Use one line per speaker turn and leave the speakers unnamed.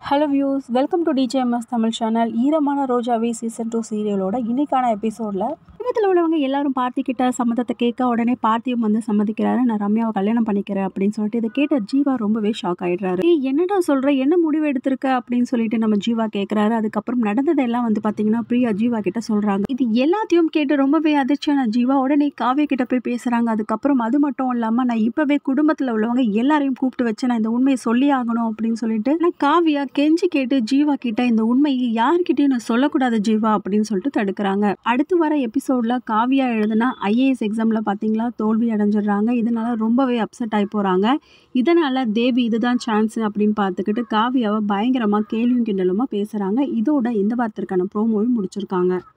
hello views welcome to DJMS Tamil channel Eeramana Rojave season two சீரியலோட இன்னைக்கான எபிசோடில் குடும்பத்தில் உள்ளவங்க எல்லாரும் பார்த்திக்கிட்ட சம்மதத்தை கேட்க உடனே பார்த்தியும் வந்து சம்மதிக்கிறாரு நான் ரம்யாவை கல்யாணம் பண்ணிக்கிறேன் அப்படின்னு சொல்லிட்டு இதை கேட்ட ஜீவா ரொம்பவே ஷாக் ஆயிடுறாரு "ஏய், என்னடா சொல்ற என்ன முடிவு எடுத்திருக்க அப்படின்னு சொல்லிட்டு நம்ம ஜீவா கேட்குறாரு அதுக்கப்புறம் நடந்ததெல்லாம் வந்து பார்த்தீங்கன்னா பிரியா ஜீவா கிட்ட சொல்றாங்க இது எல்லாத்தையும் கேட்டு ரொம்பவே அதிர்ச்சியான ஜீவா உடனே காவிய கிட்ட போய் பேசுறாங்க அதுக்கப்புறம் அது மட்டும் இல்லாம நான் இப்பவே குடும்பத்தில் உள்ளவங்க எல்லாரையும் கூப்பிட்டு வச்சு நான் இந்த உண்மையை சொல்லி ஆகணும் அப்படின்னு சொல்லிட்டு நான் காவியா கெஞ்சி கேட்டு ஜீவா கிட்ட இந்த உண்மையை யார்கிட்டயும் நான் சொல்லக்கூடாது ஜீவா அப்படின்னு சொல்லிட்டு தடுக்கிறாங்க அடுத்து வர எபிசோட்ல காவியா எழுதுனா ஐஏஎஸ் எக்ஸாம்ல பாத்தீங்களா தோல்வி அடைஞ்சிடுறாங்க இதனால ரொம்பவே அப்செட் ஆகி போறாங்க இதனால தேவி இதுதான் சான்ஸ் அப்படின்னு பார்த்துக்கிட்டு காவியாவை பயங்கரமா கேள்வியும் கிண்டலுமா பேசுறாங்க இதோட இந்த வாரத்திற்கான ப்ரோமோவும் முடிச்சிருக்காங்க